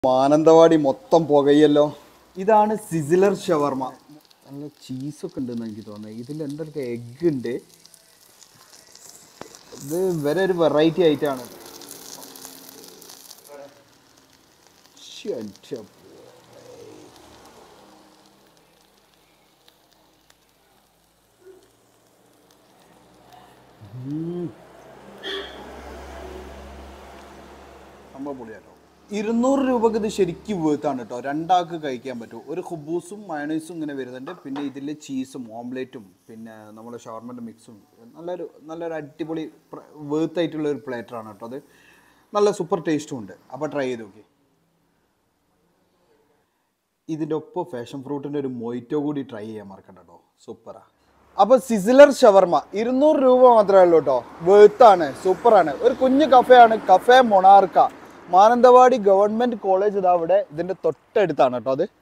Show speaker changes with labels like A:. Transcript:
A: മാനന്തവാടി മൊത്തം പുകയല്ലോ ഇതാണ് സിസിലർ ഷവർമ നല്ല ചീസൊക്കെ ഉണ്ടെന്ന് എനിക്ക് തോന്നുന്നത് ഇതിൽ എന്തൊക്കെ എഗ് ഉണ്ട് ഇത് വേറെ ഒരു വെറൈറ്റി ആയിട്ടാണ് ശ്ശെ, എൻ്റെ സംഭവം പൊളിയാട്ടോ ഇരുന്നൂറ് രൂപക്ക് ഇത് ശരിക്കും വേർത്താണ് കേട്ടോ രണ്ടാൾക്ക് കഴിക്കാൻ പറ്റും ഒരു ഹുബൂസും മയണൈസും ഇങ്ങനെ വരുന്നുണ്ട് പിന്നെ ഇതിൽ ചീസും ഓംലേറ്റും പിന്നെ നമ്മുടെ ഷവർമൻ്റെ മിക്സും നല്ലൊരു നല്ലൊരു അടിപൊളി വേർത്ത് ആയിട്ടുള്ള ഒരു പ്ലേറ്ററാണ് കേട്ടോ അത് നല്ല സൂപ്പർ ടേസ്റ്റും ഉണ്ട് അപ്പോൾ ട്രൈ ചെയ്ത് നോക്കി ഇതിൻ്റെ ഒപ്പം ഫാഷൻ ഫ്രൂട്ടിൻ്റെ ഒരു മൊയ്റ്റോ കൂടി ട്രൈ ചെയ്യാൻ മറക്കണ്ട കേട്ടോ സൂപ്പറാ അപ്പൊ സിസിലർ ഷവർമ ഇരുന്നൂറ് രൂപ മാത്രമേ ഉള്ളൂ കേട്ടോ വേർത്താണ് സൂപ്പറാണ് ഒരു കുഞ്ഞു കഫേയാണ് കഫേ മൊണാർക്ക മാനന്തവാടി ഗവൺമെന്റ് കോളേജ് ഇതാ അവിടെ ഇതിന്റെ തൊട്ടടുത്താണ് കേട്ടോ അത്